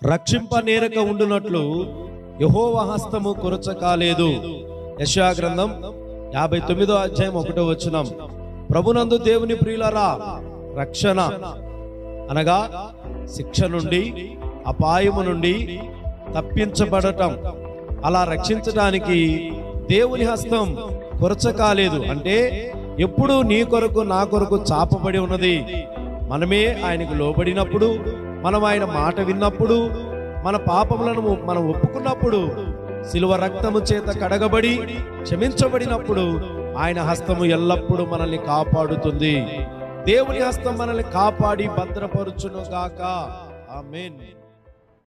రక్షింప నేరక ఉండునట్లు యహోవ హస్తము కొరచకాలేదు యశా గ్రంథం యాభై తొమ్మిదో అధ్యాయం ఒకటో వచనం ప్రభునందు దేవుని ప్రియులరా రక్షణ అనగా శిక్ష నుండి అపాయము నుండి తప్పించబడటం అలా రక్షించడానికి దేవుని హస్తం కొరచకాలేదు అంటే ఎప్పుడు నీ కొరకు నా కొరకు చాపబడి ఉన్నది మనమే ఆయనకు లోబడినప్పుడు మనం ఆయన మాట విన్నప్పుడు మన పాపములను మనం ఒప్పుకున్నప్పుడు శిలువ రక్తము చేత కడగబడి క్షమించబడినప్పుడు ఆయన హస్తము ఎల్లప్పుడూ మనల్ని కాపాడుతుంది దేవుని హస్తం మనల్ని కాపాడి భద్రపరుచును గాక ఆమేన్